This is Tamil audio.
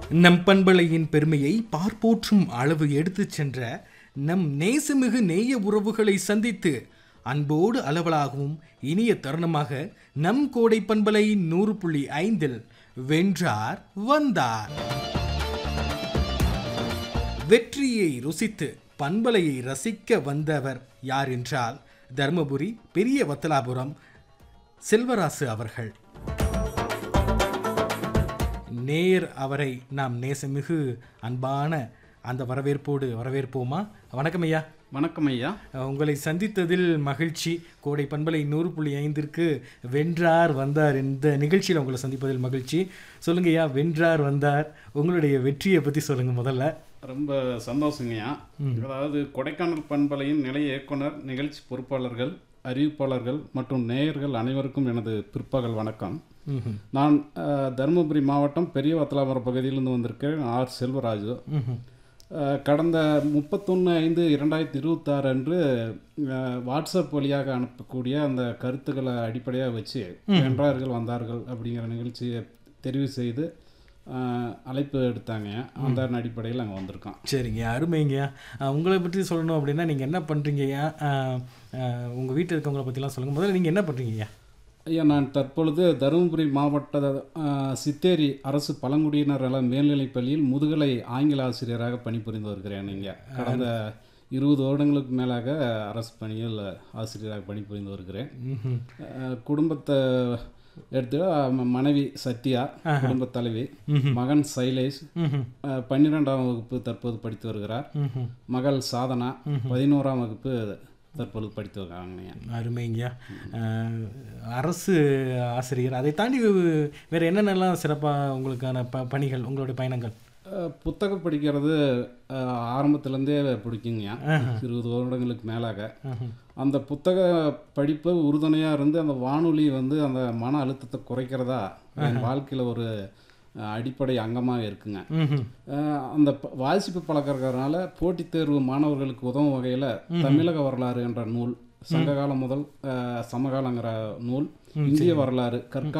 நம் பண்பலையின் பெருமையை பார்ப்போற்றும் அளவு எடுத்துச் சென்ற நம் நேசமிகு நேய உறவுகளை சந்தித்து அன்போடு அளவலாகவும் இனிய தருணமாக நம் கோடை பண்பலை நூறு புள்ளி ஐந்தில் வென்றார் வந்தார் வெற்றியை ருசித்து பண்பலையை ரசிக்க வந்தவர் யார் என்றால் தர்மபுரி பெரிய வத்தலாபுரம் செல்வராசு அவர்கள் நேயர் அவரை நாம் நேசமிகு அன்பான அந்த வரவேற்போடு வரவேற்போமா வணக்கம் ஐயா வணக்கம் ஐயா உங்களை சந்தித்ததில் மகிழ்ச்சி கோடை பண்பலை நூறு புள்ளி ஐந்திற்கு வென்றார் வந்தார் இந்த நிகழ்ச்சியில் உங்களை சந்திப்பதில் மகிழ்ச்சி சொல்லுங்க ஐயா வென்றார் வந்தார் உங்களுடைய வெற்றியை பற்றி சொல்லுங்க முதல்ல ரொம்ப சந்தோஷங்கய்யா அதாவது கொடைக்கானல் பண்பலையின் நிலைய இயக்குனர் நிகழ்ச்சி பொறுப்பாளர்கள் அறிவிப்பாளர்கள் மற்றும் நேயர்கள் அனைவருக்கும் எனது பிற்பகல் வணக்கம் ம்ஹும். நான் அஹ், தருமபுரி மாவட்டம் பெரிய வத்தலாபுரம் பகுதியிலிருந்து வந்திருக்கிறேன் ஆர் செல்வராஜு ம்ஹும். அஹ், கடந்த முப்பத்தொன்று ஐந்து இரண்டாயிரத்தி இருபத்தாறு அன்று அஹ், வாட்ஸ்அப் வழியாக அனுப்பக்கூடிய அந்த கருத்துக்களை அடிப்படையாக வச்சு வென்றார்கள் வந்தார்கள் அப்படிங்கிற நிகழ்ச்சியை தெரிவு செய்து அஹ், அழைப்பு எடுத்தாங்க அந்த அடிப்படையில் அங்கே வந்திருக்கோம் சரிங்க அருமைங்க அஹ், உங்களை பற்றி சொல்லணும் அப்படின்னா நீங்கள் என்ன பண்ணுறீங்கய்யா உங்கள் வீட்டில் இருக்கவங்கள பற்றிலாம் சொல்லுங்கள் முதல்ல நீங்கள் என்ன பண்ணுறீங்கய்யா ஐயா நான் தற்பொழுது தருமபுரி மாவட்ட அஹ், சித்தேரி அரசு பழங்குடியினர் நல மேல்நிலைப் பள்ளியில் முதுகலை ஆங்கில ஆசிரியராக பணிபுரிந்து வருகிறேன் இங்கே கடந்த இருபது வருடங்களுக்கு மேலாக அரசு பணியில் ஆசிரியராக பணிபுரிந்து வருகிறேன் ம்ஹும். அஹ், குடும்பத்தை எடுத்து ம- மனைவி சத்யா குடும்பத் தலைவி மகன் சைலேஷ் ம்ஹும். அஹ், பன்னிரெண்டாம் வகுப்பு தற்போது படித்து வருகிறார் ம்ஹும். மகள் சாதனா பதினோராம் வகுப்பு தற்பொழுது படித்து வருகிறாங்க அருமைங்கய்யா அஹ், அரசு ஆசிரியர் அதை தாண்டி வே- வேற என்னென்னலாம் சிறப்பாக உங்களுக்கான ப பணிகள் உங்களுடைய பயணங்கள் அஹ் புத்தகம் படிக்கிறது அஹ், ஆரம்பத்திலேருந்தே பிடிக்குங்க இருபது வருடங்களுக்கு மேலாக அந்த புத்தக படிப்பு உறுதுணையாக இருந்து அந்த வானொலி வந்து அந்த மன அழுத்தத்தை குறைக்கிறதா என் வாழ்க்கையில் ஒரு அஹ், அடிப்படை அங்கமாக இருக்குங்க ம்ஹும். அஹ், அந்த ப- வாசிப்பு பழக்கம் இருக்கிறதுனால போட்டித் தேர்வு மாணவர்களுக்கு உதவும் வகையில் தமிழக வரலாறு என்ற நூல் சங்ககாலம் முதல் அஹ், சமகாலங்கிற நூல் இந்திய வரலாறு கற்கா